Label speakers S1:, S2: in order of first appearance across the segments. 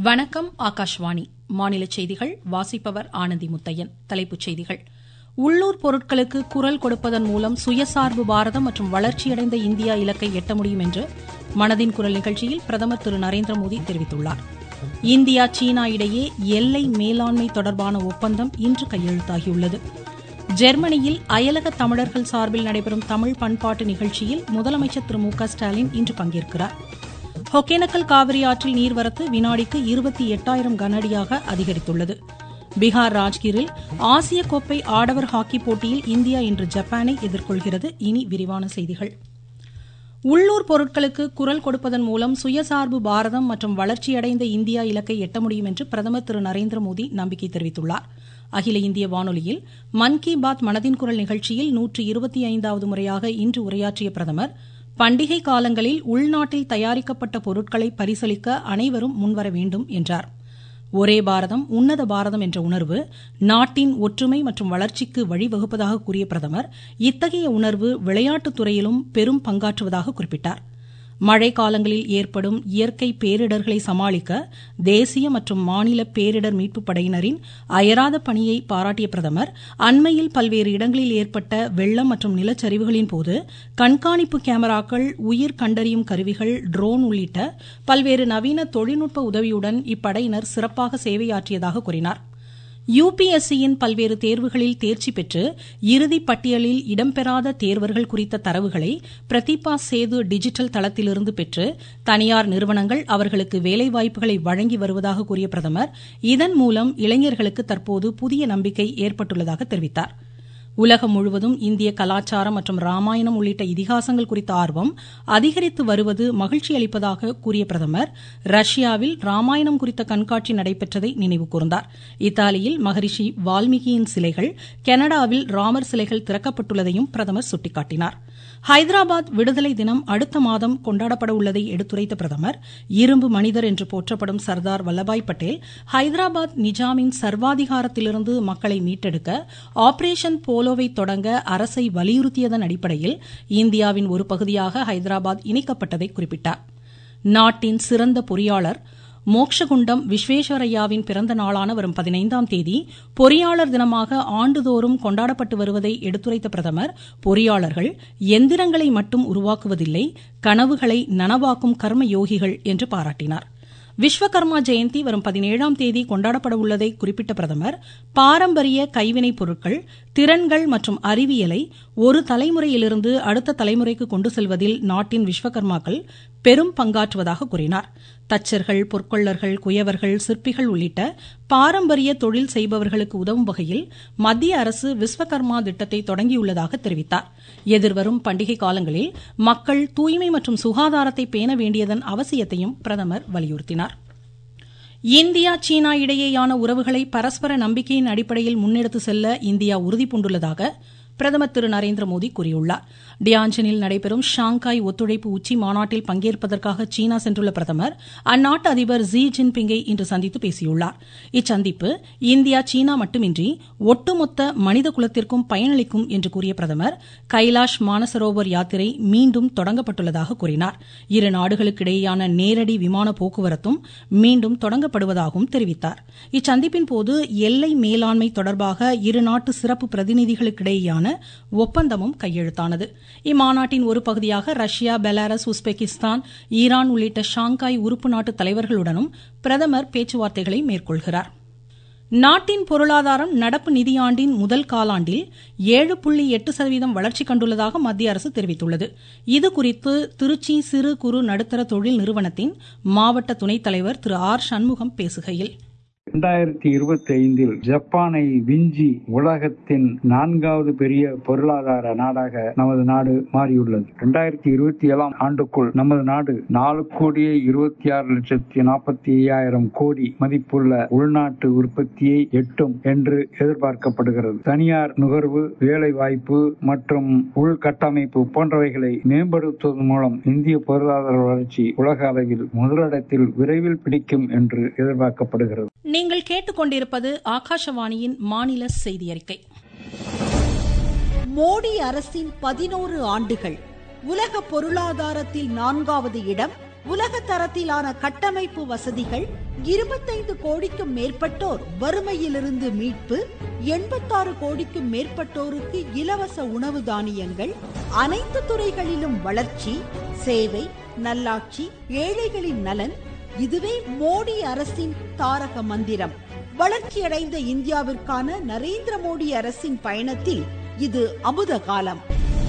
S1: வணக்கம் ஆகாஷ்வாணி மாநில செய்திகள் வாசிப்பவர் ஆனந்தி முத்தையன் தலைப்புச் செய்திகள் உள்ளூர் பொருட்களுக்கு குரல் கொடுப்பதன் மூலம் சுயசார்பு பாரதம் மற்றும் வளர்ச்சியடைந்த இந்தியா இலக்கை எட்ட முடியும் என்று மனதின் குரல் நிகழ்ச்சியில் பிரதமர் திரு நரேந்திர மோடி தெரிவித்துள்ளார் இந்தியா சீனா இடையே எல்லை மேலாண்மை தொடர்பான ஒப்பந்தம் இன்று கையெழுத்தாகியுள்ளது ஜெர்மனியில் அயலக தமிழர்கள் சார்பில் நடைபெறும் தமிழ் பண்பாட்டு நிகழ்ச்சியில் முதலமைச்சர் திரு மு க ஸ்டாலின் இன்று பங்கேற்கிறார் ஒகேனக்கல் காவிரி ஆற்றில் நீர்வரத்து வினாடிக்கு இருபத்தி எட்டாயிரம் கனஅடியாக அதிகரித்துள்ளது பீகார் ராஜ்கிரில் ஆசிய கோப்பை ஆடவர் ஹாக்கி போட்டியில் இந்தியா இன்று ஜப்பானை எதிர்கொள்கிறது இனி விரிவான செய்திகள் உள்ளூர் பொருட்களுக்கு குரல் கொடுப்பதன் மூலம் சுயசார்பு பாரதம் மற்றும் வளர்ச்சியடைந்த இந்தியா இலக்கை எட்ட முடியும் என்று பிரதமர் திரு நரேந்திர மோடி நம்பிக்கை தெரிவித்துள்ளார் அகில இந்திய வானொலியில் மன் கி பாத் மனதின் குரல் நிகழ்ச்சியில் நூற்று இருபத்தி ஐந்தாவது முறையாக இன்று உரையாற்றிய பிரதமர் பண்டிகை காலங்களில் உள்நாட்டில் தயாரிக்கப்பட்ட பொருட்களை பரிசளிக்க அனைவரும் முன்வர வேண்டும் என்றார் ஒரே பாரதம் உன்னத பாரதம் என்ற உணர்வு நாட்டின் ஒற்றுமை மற்றும் வளர்ச்சிக்கு வழிவகுப்பதாக கூறிய பிரதமர் இத்தகைய உணர்வு விளையாட்டுத் துறையிலும் பெரும் பங்காற்றுவதாக குறிப்பிட்டார் மழை காலங்களில் ஏற்படும் இயற்கை பேரிடர்களை சமாளிக்க தேசிய மற்றும் மாநில பேரிடர் மீட்புப் படையினரின் அயராத பணியை பாராட்டிய பிரதமர் அண்மையில் பல்வேறு இடங்களில் ஏற்பட்ட வெள்ளம் மற்றும் நிலச்சரிவுகளின் போது கண்காணிப்பு கேமராக்கள் உயிர் கண்டறியும் கருவிகள் ட்ரோன் உள்ளிட்ட பல்வேறு நவீன தொழில்நுட்ப உதவியுடன் இப்படையினர் சிறப்பாக சேவையாற்றியதாக கூறினார் யுபிஎஸ்சியின் பல்வேறு தேர்வுகளில் தேர்ச்சி பெற்று இறுதிப் பட்டியலில் இடம்பெறாத தேர்வர்கள் குறித்த தரவுகளை பிரதீபா சேது டிஜிட்டல் தளத்திலிருந்து பெற்று தனியார் நிறுவனங்கள் அவர்களுக்கு வேலைவாய்ப்புகளை வழங்கி வருவதாக கூறிய பிரதமர் இதன் மூலம் இளைஞர்களுக்கு தற்போது புதிய நம்பிக்கை ஏற்பட்டுள்ளதாக தெரிவித்தார் உலகம் முழுவதும் இந்திய கலாச்சாரம் மற்றும் ராமாயணம் உள்ளிட்ட இதிகாசங்கள் குறித்த ஆர்வம் அதிகரித்து வருவது மகிழ்ச்சி அளிப்பதாக கூறிய பிரதமர் ரஷ்யாவில் ராமாயணம் குறித்த கண்காட்சி நடைபெற்றதை நினைவு கூர்ந்தார் இத்தாலியில் மகரிஷி வால்மீகியின் சிலைகள் கனடாவில் ராமர் சிலைகள் திறக்கப்பட்டுள்ளதையும் பிரதமர் சுட்டிக்காட்டினார் ஹைதராபாத் விடுதலை தினம் அடுத்த மாதம் கொண்டாடப்பட உள்ளதை எடுத்துரைத்த பிரதமர் இரும்பு மனிதர் என்று போற்றப்படும் சர்தார் வல்லபாய் பட்டேல் ஹைதராபாத் நிஜாமின் சர்வாதிகாரத்திலிருந்து மக்களை மீட்டெடுக்க ஆபரேஷன் போலோவை தொடங்க அரசை வலியுறுத்தியதன் அடிப்படையில் இந்தியாவின் ஒரு பகுதியாக ஹைதராபாத் இணைக்கப்பட்டதை குறிப்பிட்டார் நாட்டின் சிறந்த பொறியாளர் மோக்ஷகுண்டம் விஸ்வேஸ்வரய்யாவின் பிறந்த நாளான வரும் பதினைந்தாம் தேதி பொறியாளர் தினமாக ஆண்டுதோறும் கொண்டாடப்பட்டு வருவதை எடுத்துரைத்த பிரதமர் பொறியாளர்கள் எந்திரங்களை மட்டும் உருவாக்குவதில்லை கனவுகளை நனவாக்கும் கர்ம யோகிகள் என்று பாராட்டினார் விஸ்வகர்மா ஜெயந்தி வரும் பதினேழாம் தேதி கொண்டாடப்பட உள்ளதை குறிப்பிட்ட பிரதமர் பாரம்பரிய கைவினைப் பொருட்கள் திறன்கள் மற்றும் அறிவியலை ஒரு தலைமுறையிலிருந்து அடுத்த தலைமுறைக்கு கொண்டு செல்வதில் நாட்டின் விஸ்வகர்மாக்கள் பெரும் பங்காற்றுவதாக கூறினார் தச்சர்கள் பொற்கொள்ளர்கள் குயவர்கள் சிற்பிகள் உள்ளிட்ட பாரம்பரிய தொழில் செய்பவர்களுக்கு உதவும் வகையில் மத்திய அரசு விஸ்வகர்மா திட்டத்தை தொடங்கியுள்ளதாக தெரிவித்தார் எதிர்வரும் பண்டிகை காலங்களில் மக்கள் தூய்மை மற்றும் சுகாதாரத்தை பேண வேண்டியதன் அவசியத்தையும் பிரதமர் வலியுறுத்தினார் இந்தியா சீனா இடையேயான உறவுகளை பரஸ்பர நம்பிக்கையின் அடிப்படையில் முன்னெடுத்து செல்ல இந்தியா உறுதிபூண்டுள்ளதாக பிரதமர் திரு நரேந்திர மோடி கூறியுள்ளார் டியான்ஜனில் நடைபெறும் ஷாங்காய் ஒத்துழைப்பு உச்சி மாநாட்டில் பங்கேற்பதற்காக சீனா சென்றுள்ள பிரதமர் அந்நாட்டு அதிபர் ஜி ஜின்பிங்கை இன்று சந்தித்து பேசியுள்ளார் இச்சந்திப்பு இந்தியா சீனா மட்டுமின்றி ஒட்டுமொத்த மனித குலத்திற்கும் பயனளிக்கும் என்று கூறிய பிரதமர் கைலாஷ் மானசரோவர் யாத்திரை மீண்டும் தொடங்கப்பட்டுள்ளதாக கூறினார் இரு நாடுகளுக்கிடையேயான நேரடி விமான போக்குவரத்தும் மீண்டும் தொடங்கப்படுவதாகவும் தெரிவித்தார் இச்சந்திப்பின் போது எல்லை மேலாண்மை தொடர்பாக இரு நாட்டு சிறப்பு பிரதிநிதிகளுக்கிடையேயான ஒப்பந்தமும் கையெழுத்தானது இம்மாநாட்டின் ஒரு பகுதியாக ரஷ்யா பெலாரஸ் உஸ்பெகிஸ்தான் ஈரான் உள்ளிட்ட ஷாங்காய் உறுப்பு நாட்டு தலைவர்களுடனும் பிரதமர் பேச்சுவார்த்தைகளை மேற்கொள்கிறார் நாட்டின் பொருளாதாரம் நடப்பு நிதியாண்டின் முதல் காலாண்டில் ஏழு புள்ளி எட்டு சதவீதம் வளர்ச்சி கண்டுள்ளதாக மத்திய அரசு தெரிவித்துள்ளது இதுகுறித்து திருச்சி சிறு குறு நடுத்தர தொழில் நிறுவனத்தின் மாவட்ட துணைத் தலைவர் திரு ஆர் சண்முகம் பேசுகையில்
S2: இரண்டாயிரத்தி இருபத்தி ஐந்தில் ஜப்பானை விஞ்சி உலகத்தின் நான்காவது பெரிய பொருளாதார நாடாக நமது நாடு மாறியுள்ளது இரண்டாயிரத்தி இருபத்தி ஏழாம் ஆண்டுக்குள் நமது நாடு நாலு கோடியே இருபத்தி ஆறு லட்சத்தி நாற்பத்தி ஐயாயிரம் கோடி மதிப்புள்ள உள்நாட்டு உற்பத்தியை எட்டும் என்று எதிர்பார்க்கப்படுகிறது தனியார் நுகர்வு வேலை வாய்ப்பு மற்றும் உள்கட்டமைப்பு போன்றவைகளை மேம்படுத்துவதன் மூலம் இந்திய பொருளாதார வளர்ச்சி உலக அளவில் முதலிடத்தில் விரைவில் பிடிக்கும் என்று எதிர்பார்க்கப்படுகிறது
S1: நீங்கள் கேட்டுக்கொண்டிருப்பது ஆகாஷவாணியின் மாநில செய்தி அறிக்கை
S3: மோடி அரசின் பதினோரு ஆண்டுகள் உலக பொருளாதாரத்தில் நான்காவது இடம் உலக தரத்திலான கட்டமைப்பு வசதிகள் இருபத்தைந்து கோடிக்கும் மேற்பட்டோர் வறுமையிலிருந்து மீட்பு எண்பத்தாறு கோடிக்கும் மேற்பட்டோருக்கு இலவச உணவு தானியங்கள் அனைத்து துறைகளிலும் வளர்ச்சி சேவை நல்லாட்சி ஏழைகளின் நலன் இதுவே மோடி அரசின் தாரக மந்திரம் வளர்ச்சியடைந்த இந்தியாவிற்கான நரேந்திர மோடி அரசின் பயணத்தில் இது அமுத காலம்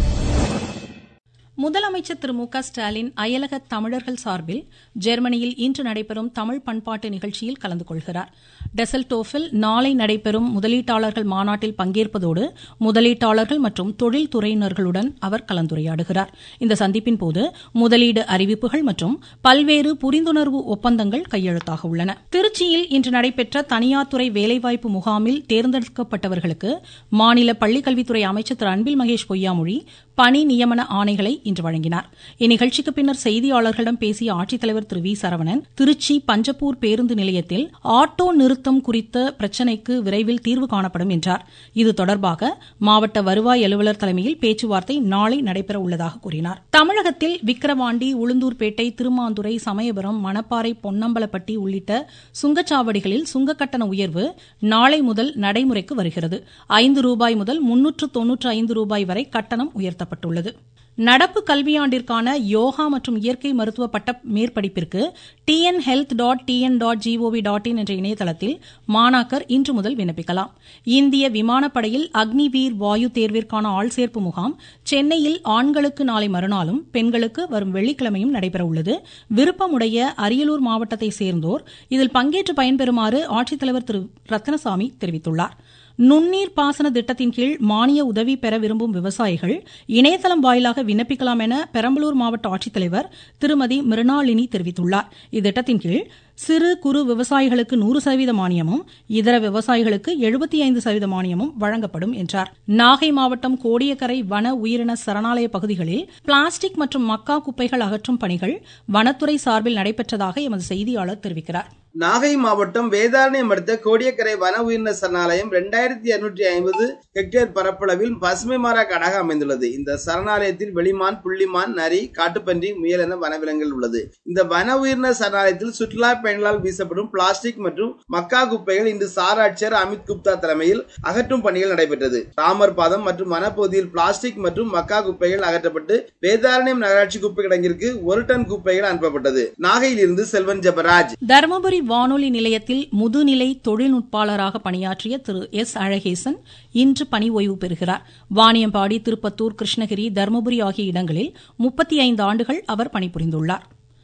S1: முதலமைச்சர் திரு மு க ஸ்டாலின் அயலக தமிழர்கள் சார்பில் ஜெர்மனியில் இன்று நடைபெறும் தமிழ் பண்பாட்டு நிகழ்ச்சியில் கலந்து கொள்கிறார் டெசல்டோஃபில் நாளை நடைபெறும் முதலீட்டாளர்கள் மாநாட்டில் பங்கேற்பதோடு முதலீட்டாளர்கள் மற்றும் தொழில்துறையினர்களுடன் அவர் கலந்துரையாடுகிறார் இந்த சந்திப்பின் போது முதலீடு அறிவிப்புகள் மற்றும் பல்வேறு புரிந்துணர்வு ஒப்பந்தங்கள் கையெழுத்தாக உள்ளன திருச்சியில் இன்று நடைபெற்ற தனியார் துறை வேலைவாய்ப்பு முகாமில் தேர்ந்தெடுக்கப்பட்டவர்களுக்கு மாநில பள்ளிக்கல்வித்துறை அமைச்சர் திரு அன்பில் மகேஷ் பொய்யாமொழி பணி நியமன ஆணைகளை இன்று வழங்கினார் இந்நிகழ்ச்சிக்கு பின்னர் செய்தியாளர்களிடம் பேசிய ஆட்சித்தலைவர் திரு வி சரவணன் திருச்சி பஞ்சப்பூர் பேருந்து நிலையத்தில் ஆட்டோ நிறுத்தம் குறித்த பிரச்சினைக்கு விரைவில் தீர்வு காணப்படும் என்றார் இது தொடர்பாக மாவட்ட வருவாய் அலுவலர் தலைமையில் பேச்சுவார்த்தை நாளை நடைபெற உள்ளதாக கூறினார் தமிழகத்தில் விக்கிரவாண்டி உளுந்தூர்பேட்டை திருமாந்துறை சமயபுரம் மணப்பாறை பொன்னம்பலப்பட்டி உள்ளிட்ட சுங்கச்சாவடிகளில் சுங்க கட்டண உயர்வு நாளை முதல் நடைமுறைக்கு வருகிறது ஐந்து ரூபாய் முதல் முன்னூற்று தொன்னூற்று ஐந்து ரூபாய் வரை கட்டணம் உயர்த்தப்பட்டுள்ளது நடப்பு கல்வியாண்டிற்கான யோகா மற்றும் இயற்கை மருத்துவ பட்ட மேற்படிப்பிற்கு TN health dot TN dot G O V dot in என்ற இணையதளத்தில் மாணாக்கர் இன்று முதல் விண்ணப்பிக்கலாம் இந்திய விமானப்படையில் அக்னிவீர் வாயு தேர்விற்கான ஆள்சேர்ப்பு முகாம் சென்னையில் ஆண்களுக்கு நாளை மறுநாளும் பெண்களுக்கு வரும் வெள்ளிக்கிழமையும் நடைபெற உள்ளது விருப்பமுடைய அரியலூர் மாவட்டத்தை சேர்ந்தோர் இதில் பங்கேற்று பயன்பெறுமாறு ஆட்சித்தலைவர் திரு ரத்னசாமி தெரிவித்துள்ளார் நுண்ணீர் பாசன திட்டத்தின் கீழ் மானிய உதவி பெற விரும்பும் விவசாயிகள் இணையதளம் வாயிலாக விண்ணப்பிக்கலாம் என பெரம்பலூர் மாவட்ட ஆட்சித்தலைவர் திருமதி மிருணாளினி தெரிவித்துள்ளார் இத்திட்டத்தின் கீழ் சிறு குறு விவசாயிகளுக்கு நூறு சதவீத மானியமும் இதர விவசாயிகளுக்கு எழுபத்தி ஐந்து சதவீத மானியமும் வழங்கப்படும் என்றார் நாகை மாவட்டம் கோடியக்கரை வன உயிரின சரணாலய பகுதிகளில் பிளாஸ்டிக் மற்றும் மக்கா குப்பைகள் அகற்றும் பணிகள் வனத்துறை சார்பில் நடைபெற்றதாக எமது செய்தியாளர் தெரிவிக்கிறார்
S4: நாகை மாவட்டம் வேதாரண்யம் அடுத்த கோடியக்கரை வன உயிரின சரணாலயம் இரண்டாயிரத்தி இருநூற்றி ஐம்பது ஹெக்டேர் பரப்பளவில் பசுமை மாறா காடாக அமைந்துள்ளது இந்த சரணாலயத்தில் வெளிமான் புள்ளிமான் நரி காட்டுப்பன்றி முயல் என வனவிலங்குகள் உள்ளது இந்த வன உயிரின சரணாலயத்தில் சுற்றுலா பயணிகளால் வீசப்படும் பிளாஸ்டிக் மற்றும் மக்கா குப்பைகள் இன்று சார் ஆட்சியர் அமித் குப்தா தலைமையில் அகற்றும் பணிகள் நடைபெற்றது ராமர் பாதம் மற்றும் வனப்பகுதியில் பிளாஸ்டிக் மற்றும் மக்கா குப்பைகள் அகற்றப்பட்டு வேதாரண்யம் நகராட்சி குப்பை கிடங்கிற்கு ஒரு டன் குப்பைகள் அனுப்பப்பட்டது நாகையில் இருந்து செல்வன் ஜபராஜ்
S1: தருமபுரி வானொலி நிலையத்தில் முதுநிலை தொழில்நுட்பாளராக பணியாற்றிய திரு எஸ் அழகேசன் இன்று பணி ஓய்வு பெறுகிறார் வாணியம்பாடி திருப்பத்தூர் கிருஷ்ணகிரி தருமபுரி ஆகிய இடங்களில் முப்பத்தி ஐந்து ஆண்டுகள் அவர் பணிபுரிந்துள்ளார்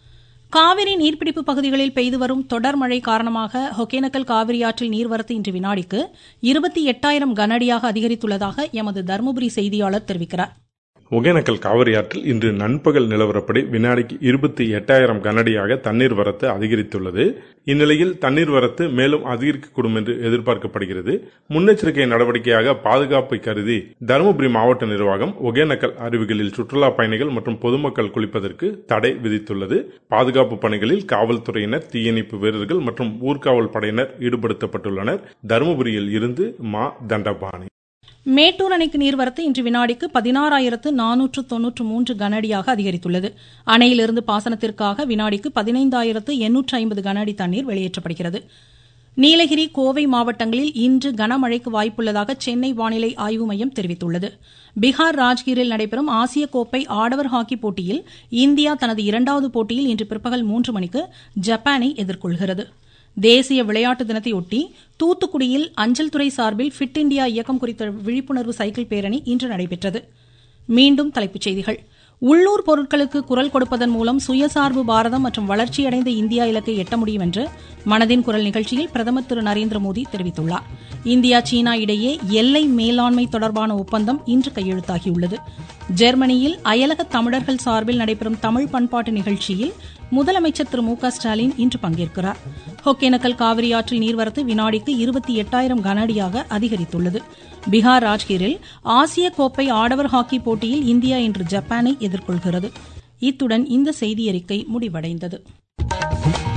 S1: காவிரி நீர்பிடிப்பு பகுதிகளில் பெய்து வரும் தொடர் மழை காரணமாக ஒகேனக்கல் காவிரி ஆற்றில் நீர்வரத்து இன்று வினாடிக்கு இருபத்தி எட்டாயிரம் கனஅடியாக அதிகரித்துள்ளதாக எமது தருமபுரி செய்தியாளர் தெரிவிக்கிறார்
S5: ஒகேனக்கல் காவிரி ஆற்றில் இன்று நண்பகல் நிலவரப்படி வினாடிக்கு இருபத்தி எட்டாயிரம் கனஅடியாக தண்ணீர் வரத்து அதிகரித்துள்ளது இந்நிலையில் தண்ணீர் வரத்து மேலும் அதிகரிக்கக்கூடும் என்று எதிர்பார்க்கப்படுகிறது முன்னெச்சரிக்கை நடவடிக்கையாக பாதுகாப்பை கருதி தருமபுரி மாவட்ட நிர்வாகம் ஒகேனக்கல் அருவிகளில் சுற்றுலா பயணிகள் மற்றும் பொதுமக்கள் குளிப்பதற்கு தடை விதித்துள்ளது பாதுகாப்பு பணிகளில் காவல்துறையினர் தீயணைப்பு வீரர்கள் மற்றும் ஊர்காவல் படையினர் ஈடுபடுத்தப்பட்டுள்ளனர் தருமபுரியில் இருந்து மா தண்டபாணி
S1: மேட்டூர் அணைக்கு நீர்வரத்து இன்று வினாடிக்கு பதினாறாயிரத்து நானூற்று தொன்னூற்று மூன்று கனஅடியாக அதிகரித்துள்ளது அணையிலிருந்து பாசனத்திற்காக வினாடிக்கு பதினைந்தாயிரத்து எண்ணூற்று ஐம்பது கனஅடி தண்ணீர் வெளியேற்றப்படுகிறது நீலகிரி கோவை மாவட்டங்களில் இன்று கனமழைக்கு வாய்ப்புள்ளதாக சென்னை வானிலை ஆய்வு மையம் தெரிவித்துள்ளது பீகார் ராஜ்கீரில் நடைபெறும் ஆசிய கோப்பை ஆடவர் ஹாக்கி போட்டியில் இந்தியா தனது இரண்டாவது போட்டியில் இன்று பிற்பகல் மூன்று மணிக்கு ஜப்பானை எதிர்கொள்கிறது தேசிய விளையாட்டு தினத்தையொட்டி தூத்துக்குடியில் அஞ்சல் துறை சார்பில் ஃபிட் இண்டியா இயக்கம் குறித்த விழிப்புணர்வு சைக்கிள் பேரணி இன்று நடைபெற்றது மீண்டும் தலைப்புச் செய்திகள் உள்ளூர் பொருட்களுக்கு குரல் கொடுப்பதன் மூலம் சுயசார்பு பாரதம் மற்றும் வளர்ச்சியடைந்த இந்தியா இலக்கை எட்ட முடியும் என்று மனதின் குரல் நிகழ்ச்சியில் பிரதமர் திரு நரேந்திர மோடி தெரிவித்துள்ளார் இந்தியா சீனா இடையே எல்லை மேலாண்மை தொடர்பான ஒப்பந்தம் இன்று கையெழுத்தாகியுள்ளது ஜெர்மனியில் அயலக தமிழர்கள் சார்பில் நடைபெறும் தமிழ் பண்பாட்டு நிகழ்ச்சியில் முதலமைச்சர் திரு மு க ஸ்டாலின் இன்று பங்கேற்கிறார் ஒகேனக்கல் காவிரி ஆற்றில் நீர்வரத்து வினாடிக்கு இருபத்தி எட்டாயிரம் கனஅடியாக அதிகரித்துள்ளது பீகார் ராஜ்கீரில் ஆசிய கோப்பை ஆடவர் ஹாக்கி போட்டியில் இந்தியா இன்று ஜப்பானை எதிர்கொள்கிறது இத்துடன் இந்த செய்தியறிக்கை முடிவடைந்தது